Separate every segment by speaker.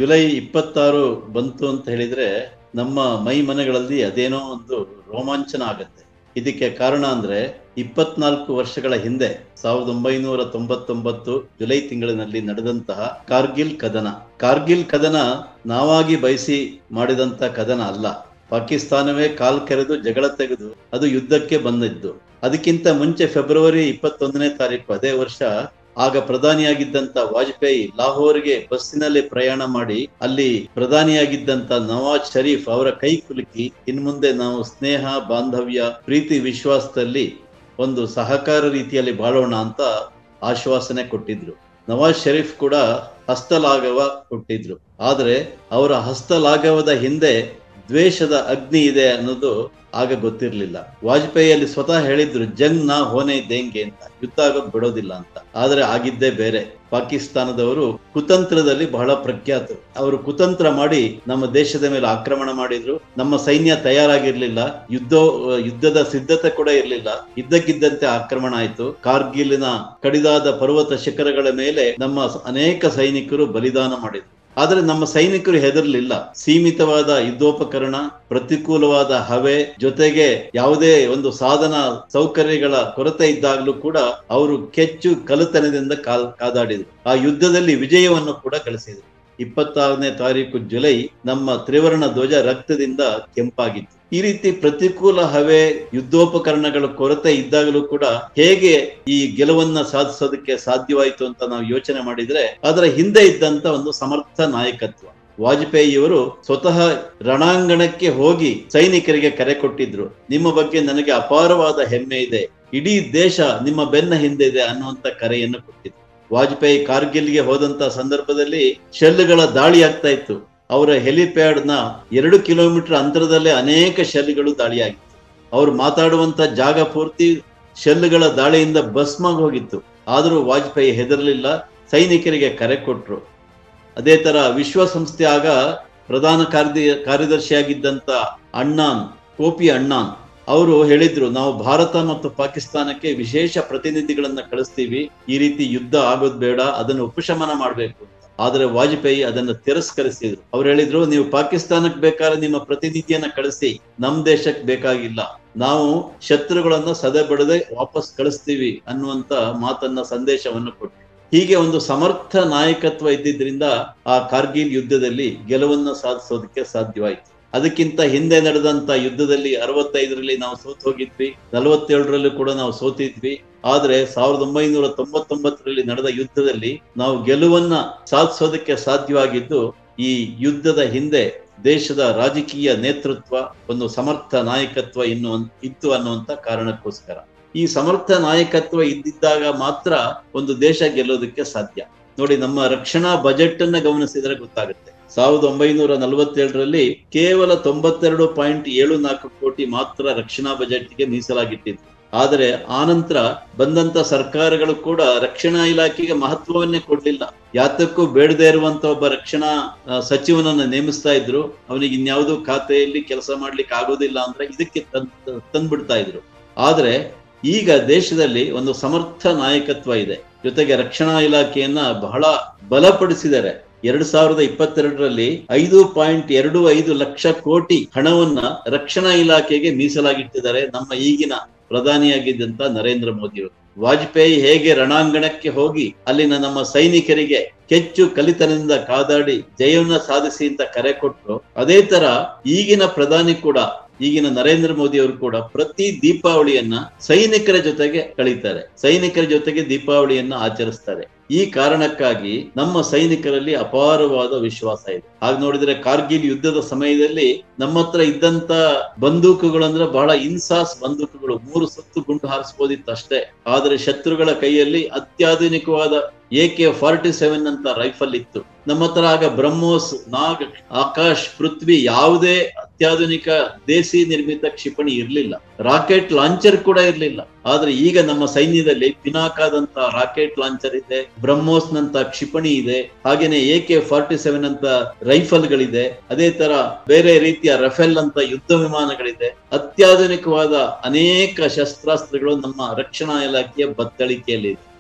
Speaker 1: July ಇಪ್ಪತ್ತಾರು ಬಂತು ಅಂತ ಹೇಳಿದ್ರೆ ನಮ್ಮ ಮೈ ಮನೆಗಳಲ್ಲಿ ಅದೇನೋ ಒಂದು ರೋಮಾಂಚನ ಆಗತ್ತೆ ಇದಕ್ಕೆ ಕಾರಣ ಅಂದ್ರೆ ಇಪ್ಪತ್ನಾಲ್ಕು ವರ್ಷಗಳ ಹಿಂದೆ ಸಾವಿರದ ಒಂಬೈನೂರ ತೊಂಬತ್ತೊಂಬತ್ತು ಜುಲೈ ತಿಂಗಳಿನಲ್ಲಿ ನಡೆದಂತಹ ಕಾರ್ಗಿಲ್ ಕದನ ಕಾರ್ಗಿಲ್ ಕದನ ನಾವಾಗಿ ಬಯಸಿ ಮಾಡಿದಂತ ಕದನ ಅಲ್ಲ ಪಾಕಿಸ್ತಾನವೇ ಕಾಲ್ ಕೆರೆದು ಜಗಳ ತೆಗೆದು ಅದು ಯುದ್ಧಕ್ಕೆ ಬಂದಿದ್ದು ಅದಕ್ಕಿಂತ ಮುಂಚೆ ಫೆಬ್ರವರಿ ಇಪ್ಪತ್ತೊಂದನೇ ತಾರೀಕು ಅದೇ ವರ್ಷ ಆಗ ಪ್ರಧಾನಿಯಾಗಿದ್ದಂತ ವಾಜಪೇಯಿ ಲಾಹೋರ್ಗೆ ಬಸ್ಸಿನಲ್ಲಿ ಪ್ರಯಾಣ ಮಾಡಿ ಅಲ್ಲಿ ಪ್ರಧಾನಿಯಾಗಿದ್ದಂತ ನವಾಜ್ ಶರೀಫ್ ಅವರ ಕೈ ಕುಲುಕಿ ಇನ್ಮುಂದೆ ನಾವು ಸ್ನೇಹ ಬಾಂಧವ್ಯ ಪ್ರೀತಿ ವಿಶ್ವಾಸದಲ್ಲಿ ಒಂದು ಸಹಕಾರ ರೀತಿಯಲ್ಲಿ ಬಾಳೋಣ ಅಂತ ಆಶ್ವಾಸನೆ ಕೊಟ್ಟಿದ್ರು ನವಾಜ್ ಶರೀಫ್ ಕೂಡ ಹಸ್ತಲಾಘವ ಕೊಟ್ಟಿದ್ರು ಆದ್ರೆ ಅವರ ಹಸ್ತಲಾಘವದ ಹಿಂದೆ ದ್ವೇಷದ ಅಗ್ನಿ ಇದೆ ಅನ್ನೋದು ಆಗ ಗೊತ್ತಿರ್ಲಿಲ್ಲ ವಾಜಪೇಯಿ ಅಲ್ಲಿ ಸ್ವತಃ ಹೇಳಿದ್ರು ಜಂಗ್ ನಾ ಹೋನೆ ದೇಂಗೆ ಅಂತ ಯುದ್ಧ ಆಗೋದ್ ಬಿಡೋದಿಲ್ಲ ಅಂತ ಆದ್ರೆ ಆಗಿದ್ದೇ ಬೇರೆ ಪಾಕಿಸ್ತಾನದವರು ಕುತಂತ್ರದಲ್ಲಿ ಬಹಳ ಪ್ರಖ್ಯಾತರು ಅವರು ಕುತಂತ್ರ ಮಾಡಿ ನಮ್ಮ ದೇಶದ ಮೇಲೆ ಆಕ್ರಮಣ ಮಾಡಿದ್ರು ನಮ್ಮ ಸೈನ್ಯ ತಯಾರಾಗಿರ್ಲಿಲ್ಲ ಯುದ್ಧ ಯುದ್ಧದ ಸಿದ್ಧತೆ ಕೂಡ ಇರಲಿಲ್ಲ ಇದ್ದಕ್ಕಿದ್ದಂತೆ ಆಕ್ರಮಣ ಆಯ್ತು ಕಾರ್ಗಿಲಿನ ಕಡಿದಾದ ಪರ್ವತ ಶಿಖರಗಳ ಮೇಲೆ ನಮ್ಮ ಅನೇಕ ಸೈನಿಕರು ಬಲಿದಾನ ಮಾಡಿದ್ರು ಆದರೆ ನಮ್ಮ ಸೈನಿಕರು ಹೆದರ್ಲಿಲ್ಲ ಸೀಮಿತವಾದ ಯುದ್ಧೋಪಕರಣ ಪ್ರತಿಕೂಲವಾದ ಹವೆ ಜೊತೆಗೆ ಯಾವುದೇ ಒಂದು ಸಾಧನ ಸೌಕರ್ಯಗಳ ಕೊರತೆ ಇದ್ದಾಗಲೂ ಕೂಡ ಅವರು ಕೆಚ್ಚು ಕಲತನದಿಂದ ಕಾಲ್ ಕಾದಾಡಿದ್ರು ಆ ಯುದ್ಧದಲ್ಲಿ ವಿಜಯವನ್ನು ಕೂಡ ಗಳಿಸಿದ್ರು ಇಪ್ಪತ್ತಾರನೇ ತಾರೀಕು ಜುಲೈ ನಮ್ಮ ತ್ರಿವರ್ಣ ಧ್ವಜ ರಕ್ತದಿಂದ ಕೆಂಪಾಗಿತ್ತು ಈ ರೀತಿ ಪ್ರತಿಕೂಲ ಹವೆ ಯುದ್ಧೋಪಕರಣಗಳ ಕೊರತೆ ಇದ್ದಾಗಲೂ ಕೂಡ ಹೇಗೆ ಈ ಗೆಲುವನ್ನ ಸಾಧಿಸೋದಕ್ಕೆ ಸಾಧ್ಯವಾಯಿತು ಅಂತ ನಾವು ಯೋಚನೆ ಮಾಡಿದ್ರೆ ಅದರ ಹಿಂದೆ ಇದ್ದಂತ ಒಂದು ಸಮರ್ಥ ನಾಯಕತ್ವ ವಾಜಪೇಯಿಯವರು ಸ್ವತಃ ರಣಾಂಗಣಕ್ಕೆ ಹೋಗಿ ಸೈನಿಕರಿಗೆ ಕರೆ ಕೊಟ್ಟಿದ್ರು ನಿಮ್ಮ ಬಗ್ಗೆ ನನಗೆ ಅಪಾರವಾದ ಹೆಮ್ಮೆ ಇದೆ ಇಡೀ ದೇಶ ನಿಮ್ಮ ಬೆನ್ನ ಹಿಂದೆ ಇದೆ ಅನ್ನುವಂತ ಕರೆಯನ್ನು ಕೊಟ್ಟಿದ್ರು ವಾಜಪೇಯಿ ಕಾರ್ಗಿಲ್ಗೆ ಹೋದಂತ ಸಂದರ್ಭದಲ್ಲಿ ಶೆಲ್ಗಳ ದಾಳಿ ಆಗ್ತಾ ಇತ್ತು ಅವರ ಹೆಲಿಪ್ಯಾಡ್ ನ ಎರಡು ಕಿಲೋಮೀಟರ್ ಅಂತರದಲ್ಲೇ ಅನೇಕ ಶೆಲ್ಗಳು ದಾಳಿಯಾಗಿತ್ತು ಅವರು ಮಾತಾಡುವಂತ ಜಾಗ ಪೂರ್ತಿ ಶೆಲ್ಗಳ ದಾಳಿಯಿಂದ ಭಸ್ಮಾಗಿ ಹೋಗಿತ್ತು ಆದರೂ ವಾಜಪೇಯಿ ಹೆದರಲಿಲ್ಲ ಸೈನಿಕರಿಗೆ ಕರೆ ಕೊಟ್ರು ಅದೇ ತರ ವಿಶ್ವಸಂಸ್ಥೆ ಆಗ ಪ್ರಧಾನ ಕಾರ್ಯ ಕಾರ್ಯದರ್ಶಿಯಾಗಿದ್ದಂತ ಅಣ್ಣಾನ್ ಕೋಪಿ ಅಣ್ಣಾನ್ ಅವರು ಹೇಳಿದ್ರು ನಾವು ಭಾರತ ಮತ್ತು ಪಾಕಿಸ್ತಾನಕ್ಕೆ ವಿಶೇಷ ಪ್ರತಿನಿಧಿಗಳನ್ನ ಕಳಿಸ್ತೀವಿ ಈ ರೀತಿ ಯುದ್ಧ ಆಗೋದ್ ಬೇಡ ಅದನ್ನು ಉಪಶಮನ ಮಾಡಬೇಕು ಆದ್ರೆ ವಾಜಪೇಯಿ ಅದನ್ನು ತಿರಸ್ಕರಿಸಿದ್ರು ಅವ್ರು ಹೇಳಿದ್ರು ನೀವು ಪಾಕಿಸ್ತಾನಕ್ಕೆ ಬೇಕಾದ್ರೆ ನಿಮ್ಮ ಪ್ರತಿನಿಧಿಯನ್ನ ಕಳಿಸಿ ನಮ್ ದೇಶಕ್ಕೆ ಬೇಕಾಗಿಲ್ಲ ನಾವು ಶತ್ರುಗಳನ್ನ ಸದೆ ಬಡದೆ ವಾಪಸ್ ಕಳಿಸ್ತೀವಿ ಅನ್ನುವಂತ ಮಾತನ್ನ ಸಂದೇಶವನ್ನು ಕೊಟ್ಟು ಹೀಗೆ ಒಂದು ಸಮರ್ಥ ನಾಯಕತ್ವ ಇದ್ದಿದ್ರಿಂದ ಆ ಕಾರ್ಗಿಲ್ ಯುದ್ಧದಲ್ಲಿ ಗೆಲುವನ್ನ ಸಾಧಿಸೋದಕ್ಕೆ ಸಾಧ್ಯವಾಯಿತು ಅದಕ್ಕಿಂತ ಹಿಂದೆ ನಡೆದಂತ ಯುದ್ಧದಲ್ಲಿ ಅರವತ್ತೈದರಲ್ಲಿ ನಾವು ಸೋತ್ ಹೋಗಿದ್ವಿ ನಲವತ್ತೇಳರಲ್ಲೂ ಕೂಡ ನಾವು ಸೋತಿದ್ವಿ ಆದ್ರೆ ಸಾವಿರದ ಒಂಬೈನೂರ ತೊಂಬತ್ತೊಂಬತ್ತರಲ್ಲಿ ನಡೆದ ಯುದ್ಧದಲ್ಲಿ ನಾವು ಗೆಲುವನ್ನ ಸಾಧಿಸೋದಕ್ಕೆ ಸಾಧ್ಯವಾಗಿದ್ದು ಈ ಯುದ್ಧದ ಹಿಂದೆ ದೇಶದ ರಾಜಕೀಯ ನೇತೃತ್ವ ಒಂದು ಸಮರ್ಥ ನಾಯಕತ್ವ ಇನ್ನು ಇತ್ತು ಅನ್ನುವಂತ ಕಾರಣಕ್ಕೋಸ್ಕರ ಈ ಸಮರ್ಥ ನಾಯಕತ್ವ ಇದ್ದಿದ್ದಾಗ ಮಾತ್ರ ಒಂದು ದೇಶ ಗೆಲ್ಲೋದಕ್ಕೆ ಸಾಧ್ಯ ನೋಡಿ ನಮ್ಮ ರಕ್ಷಣಾ ಬಜೆಟ್ ಅನ್ನ ಗಮನಿಸಿದ್ರೆ ಗೊತ್ತಾಗುತ್ತೆ ಸಾವಿರದ ಒಂಬೈನೂರ ನಲವತ್ತೇಳರಲ್ಲಿ ಕೇವಲ ತೊಂಬತ್ತೆರಡು ಪಾಯಿಂಟ್ ಏಳು ನಾಲ್ಕು ಕೋಟಿ ಮಾತ್ರ ರಕ್ಷಣಾ ಬಜೆಟ್ಗೆ ಮೀಸಲಾಗಿಟ್ಟಿದ್ರು ಆದರೆ ಆನಂತರ ಬಂದಂತ ಸರ್ಕಾರಗಳು ಕೂಡ ರಕ್ಷಣಾ ಇಲಾಖೆಗೆ ಮಹತ್ವವನ್ನೇ ಕೊಡ್ಲಿಲ್ಲ ಯಾತಕ್ಕೂ ಬೇಡದೇ ಇರುವಂತ ಒಬ್ಬ ರಕ್ಷಣಾ ಸಚಿವನನ್ನ ನೇಮಿಸ್ತಾ ಇದ್ರು ಅವನಿಗೆ ಇನ್ಯಾವುದೋ ಖಾತೆಯಲ್ಲಿ ಕೆಲಸ ಮಾಡ್ಲಿಕ್ಕೆ ಆಗೋದಿಲ್ಲ ಅಂದ್ರೆ ಇದಕ್ಕೆ ತಂದ್ ತಂದ್ಬಿಡ್ತಾ ಇದ್ರು ಆದ್ರೆ ಈಗ ದೇಶದಲ್ಲಿ ಒಂದು ಸಮರ್ಥ ನಾಯಕತ್ವ ಇದೆ ಜೊತೆಗೆ ರಕ್ಷಣಾ ಇಲಾಖೆಯನ್ನ ಬಹಳ ಬಲಪಡಿಸಿದ್ದಾರೆ ಎರಡ್ ಸಾವಿರದ ಇಪ್ಪತ್ತೆರಡರಲ್ಲಿ ಐದು ಪಾಯಿಂಟ್ ಎರಡು ಐದು ಲಕ್ಷ ಕೋಟಿ ಹಣವನ್ನ ರಕ್ಷಣಾ ಇಲಾಖೆಗೆ ಮೀಸಲಾಗಿಟ್ಟಿದ್ದಾರೆ ನಮ್ಮ ಈಗಿನ ಪ್ರಧಾನಿಯಾಗಿದ್ದಂತ ನರೇಂದ್ರ ಮೋದಿ ಅವರು ವಾಜಪೇಯಿ ಹೇಗೆ ರಣಾಂಗಣಕ್ಕೆ ಹೋಗಿ ಅಲ್ಲಿನ ನಮ್ಮ ಸೈನಿಕರಿಗೆ ಕೆಚ್ಚು ಕಲಿತನದಿಂದ ಕಾದಾಡಿ ಜಯವನ್ನ ಸಾಧಿಸಿ ಅಂತ ಕರೆ ಕೊಟ್ಟರು ಅದೇ ತರ ಈಗಿನ ಪ್ರಧಾನಿ ಕೂಡ ಈಗಿನ ನರೇಂದ್ರ ಮೋದಿ ಅವರು ಕೂಡ ಪ್ರತಿ ದೀಪಾವಳಿಯನ್ನ ಸೈನಿಕರ ಜೊತೆಗೆ ಕಳೀತಾರೆ ಸೈನಿಕರ ಜೊತೆಗೆ ದೀಪಾವಳಿಯನ್ನ ಆಚರಿಸ್ತಾರೆ ಈ ಕಾರಣಕ್ಕಾಗಿ ನಮ್ಮ ಸೈನಿಕರಲ್ಲಿ ಅಪಾರವಾದ ವಿಶ್ವಾಸ ಇದೆ ಹಾಗೆ ನೋಡಿದ್ರೆ ಕಾರ್ಗಿಲ್ ಯುದ್ಧದ ಸಮಯದಲ್ಲಿ ನಮ್ಮ ಹತ್ರ ಇದ್ದಂತ ಬಂದೂಕುಗಳು ಬಹಳ ಇನ್ಸಾಸ್ ಬಂದೂಕುಗಳು ಮೂರು ಸತ್ತು ಗುಂಡು ಹಾರಿಸಬಹುದಿತ್ತು ಅಷ್ಟೇ ಆದರೆ ಶತ್ರುಗಳ ಕೈಯಲ್ಲಿ ಅತ್ಯಾಧುನಿಕವಾದ ಎ ಕೆ ಫಾರ್ಟಿ ಸೆವೆನ್ ಅಂತ ರೈಫಲ್ ಇತ್ತು ನಮ್ಮ ಹತ್ರ ಆಗ ಬ್ರಹ್ಮೋಸ್ ನಾಗ್ ಆಕಾಶ್ ಪೃಥ್ವಿ ಯಾವುದೇ ಅತ್ಯಾಧುನಿಕ ದೇಸಿ ನಿರ್ಮಿತ ಕ್ಷಿಪಣಿ ಇರಲಿಲ್ಲ ರಾಕೆಟ್ ಲಾಂಚರ್ ಕೂಡ ಇರಲಿಲ್ಲ ಆದ್ರೆ ಈಗ ನಮ್ಮ ಸೈನ್ಯದಲ್ಲಿ ಪಿನಾಕಾದಂತ ರಾಕೆಟ್ ಲಾಂಚರ್ ಇದೆ ಬ್ರಹ್ಮೋಸ್ ನಂತ ಕ್ಷಿಪಣಿ ಇದೆ ಹಾಗೇನೆ ಎ ಕೆ ಫಾರ್ಟಿ ಸೆವೆನ್ ಅಂತ ರೈಫಲ್ಗಳಿದೆ ಅದೇ ತರ ಬೇರೆ ರೀತಿಯ ರಫೇಲ್ ಅಂತ ಯುದ್ಧ ವಿಮಾನಗಳಿದೆ ಅತ್ಯಾಧುನಿಕವಾದ ಅನೇಕ ಶಸ್ತ್ರಾಸ್ತ್ರಗಳು ನಮ್ಮ ರಕ್ಷಣಾ ಇಲಾಖೆಯ ಬತ್ತಳಿಕೆಯಲ್ಲಿ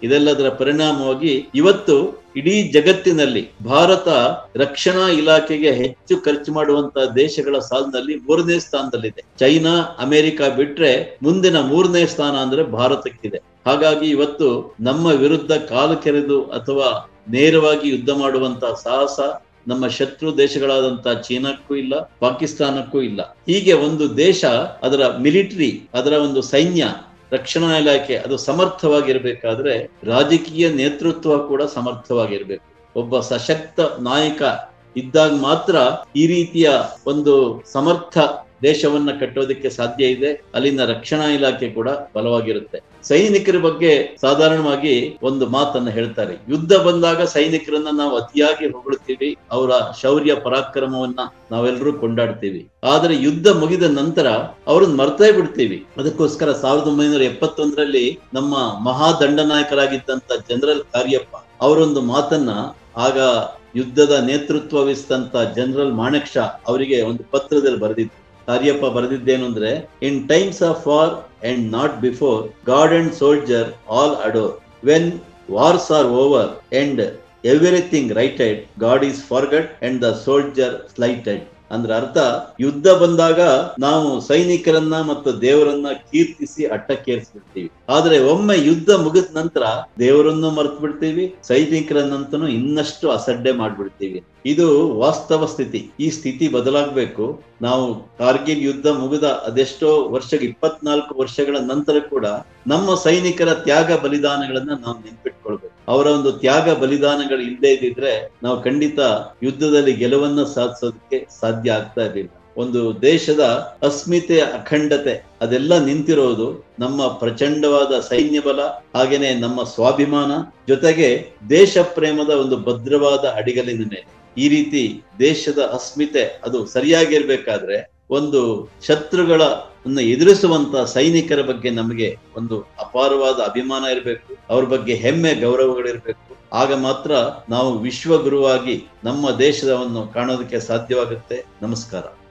Speaker 1: ಇದೆಲ್ಲದರ ಪರಿಣಾಮವಾಗಿ ಇವತ್ತು ಇಡೀ ಜಗತ್ತಿನಲ್ಲಿ ಭಾರತ ರಕ್ಷಣಾ ಇಲಾಖೆಗೆ ಹೆಚ್ಚು ಖರ್ಚು ಮಾಡುವಂತಹ ದೇಶಗಳ ಸಾಲಿನಲ್ಲಿ ಮೂರನೇ ಸ್ಥಾನದಲ್ಲಿದೆ ಚೈನಾ ಅಮೆರಿಕ ಬಿಟ್ರೆ ಮುಂದಿನ ಮೂರನೇ ಸ್ಥಾನ ಅಂದ್ರೆ ಭಾರತಕ್ಕಿದೆ ಹಾಗಾಗಿ ಇವತ್ತು ನಮ್ಮ ವಿರುದ್ಧ ಕಾಲು ಕೆರೆದು ಅಥವಾ ನೇರವಾಗಿ ಯುದ್ಧ ಮಾಡುವಂತಹ ಸಾಹಸ ನಮ್ಮ ಶತ್ರು ದೇಶಗಳಾದಂತಹ ಚೀನಾಕ್ಕೂ ಇಲ್ಲ ಪಾಕಿಸ್ತಾನಕ್ಕೂ ಇಲ್ಲ ಹೀಗೆ ಒಂದು ದೇಶ ಅದರ ಮಿಲಿಟರಿ ಅದರ ಒಂದು ಸೈನ್ಯ ರಕ್ಷಣಾ ಇಲಾಖೆ ಅದು ಸಮರ್ಥವಾಗಿರ್ಬೇಕಾದ್ರೆ ರಾಜಕೀಯ ನೇತೃತ್ವ ಕೂಡ ಸಮರ್ಥವಾಗಿರ್ಬೇಕು ಒಬ್ಬ ಸಶಕ್ತ ನಾಯಕ ಇದ್ದಾಗ ಮಾತ್ರ ಈ ರೀತಿಯ ಒಂದು ಸಮರ್ಥ ದೇಶವನ್ನ ಕಟ್ಟೋದಕ್ಕೆ ಸಾಧ್ಯ ಇದೆ ಅಲ್ಲಿನ ರಕ್ಷಣಾ ಇಲಾಖೆ ಕೂಡ ಬಲವಾಗಿರುತ್ತೆ ಸೈನಿಕರ ಬಗ್ಗೆ ಸಾಧಾರಣವಾಗಿ ಒಂದು ಮಾತನ್ನ ಹೇಳ್ತಾರೆ ಯುದ್ಧ ಬಂದಾಗ ಸೈನಿಕರನ್ನ ನಾವು ಅತಿಯಾಗಿ ಹೊಗಳುತ್ತೀವಿ ಅವರ ಶೌರ್ಯ ಪರಾಕ್ರಮವನ್ನ ನಾವೆಲ್ಲರೂ ಕೊಂಡಾಡ್ತೀವಿ ಆದ್ರೆ ಯುದ್ಧ ಮುಗಿದ ನಂತರ ಅವ್ರನ್ನ ಮರ್ತೇ ಬಿಡ್ತೀವಿ ಅದಕ್ಕೋಸ್ಕರ ಸಾವಿರದ ಒಂಬೈನೂರ ಎಪ್ಪತ್ತೊಂದರಲ್ಲಿ ನಮ್ಮ ಮಹಾದಂಡನಾಯಕರಾಗಿದ್ದಂತ ಜನರಲ್ ಕಾರ್ಯಪ್ಪ ಅವರೊಂದು ಮಾತನ್ನ ಆಗ ಯುದ್ಧದ ನೇತೃತ್ವ ವಹಿಸಿದಂತ ಜನರಲ್ ಮಾಣೆಕ್ ಶಾ ಅವರಿಗೆ ಒಂದು ಪತ್ರದಲ್ಲಿ ಬರೆದಿತ್ತು ಕಾರ್ಯಪ್ಪ ಬರೆದಿದ್ದೇನು ಅಂದ್ರೆ in times of war and not before God and soldier all adore when wars are over and everything righted God is forgot and the soldier slighted ಅಂದ್ರೆ ಅರ್ಥ ಯುದ್ಧ ಬಂದಾಗ ನಾವು ಸೈನಿಕರನ್ನ ಮತ್ತು ದೇವರನ್ನ ಕೀರ್ತಿಸಿ ಅಟ್ಟಕ್ಕೇರಿಸ್ಬಿಡ್ತೀವಿ ಆದ್ರೆ ಒಮ್ಮೆ ಯುದ್ಧ ಮುಗಿದ ನಂತರ ದೇವರನ್ನು ಮರ್ತು ಬಿಡ್ತೀವಿ ಸೈನಿಕರನ್ನಂತನೂ ಇನ್ನಷ್ಟು ಅಸಡ್ಡೆ ಮಾಡ್ಬಿಡ್ತೀವಿ ಇದು ವಾಸ್ತವ ಸ್ಥಿತಿ ಈ ಸ್ಥಿತಿ ಬದಲಾಗಬೇಕು ನಾವು ಕಾರ್ಗಿಲ್ ಯುದ್ಧ ಮುಗಿದ ಅದೆಷ್ಟೋ ವರ್ಷ ಇಪ್ಪತ್ನಾಲ್ಕು ವರ್ಷಗಳ ನಂತರ ಕೂಡ ನಮ್ಮ ಸೈನಿಕರ ತ್ಯಾಗ ಬಲಿದಾನಗಳನ್ನ ನಾವು ನೆನ್ಪಿಟ್ಕೊಳ್ಬೇಕು ಅವರ ಒಂದು ತ್ಯಾಗ ಬಲಿದಾನಗಳು ಇಲ್ಲದೆ ಇದ್ದಿದ್ರೆ ನಾವು ಖಂಡಿತ ಯುದ್ಧದಲ್ಲಿ ಗೆಲುವನ್ನ ಸಾಧಿಸೋದಕ್ಕೆ ಸಾಧ್ಯ ಆಗ್ತಾ ಇರಲಿಲ್ಲ ಒಂದು ದೇಶದ ಅಸ್ಮಿತೆ ಅಖಂಡತೆ ಅದೆಲ್ಲ ನಿಂತಿರೋದು ನಮ್ಮ ಪ್ರಚಂಡವಾದ ಸೈನ್ಯ ಬಲ ಹಾಗೇನೆ ನಮ್ಮ ಸ್ವಾಭಿಮಾನ ಜೊತೆಗೆ ದೇಶ ಪ್ರೇಮದ ಒಂದು ಭದ್ರವಾದ ಅಡಿಗಲಿನ ಮೇಲೆ ಈ ರೀತಿ ದೇಶದ ಅಸ್ಮಿತೆ ಅದು ಸರಿಯಾಗಿರ್ಬೇಕಾದ್ರೆ ಒಂದು ಶತ್ರುಗಳ ಎದುರಿಸುವಂತ ಸೈನಿಕರ ಬಗ್ಗೆ ನಮಗೆ ಒಂದು ಅಪಾರವಾದ ಅಭಿಮಾನ ಇರಬೇಕು ಅವ್ರ ಬಗ್ಗೆ ಹೆಮ್ಮೆ ಗೌರವಗಳಿರ್ಬೇಕು ಆಗ ಮಾತ್ರ ನಾವು ವಿಶ್ವಗುರುವಾಗಿ ನಮ್ಮ ದೇಶವನ್ನು ಕಾಣೋದಕ್ಕೆ ಸಾಧ್ಯವಾಗುತ್ತೆ ನಮಸ್ಕಾರ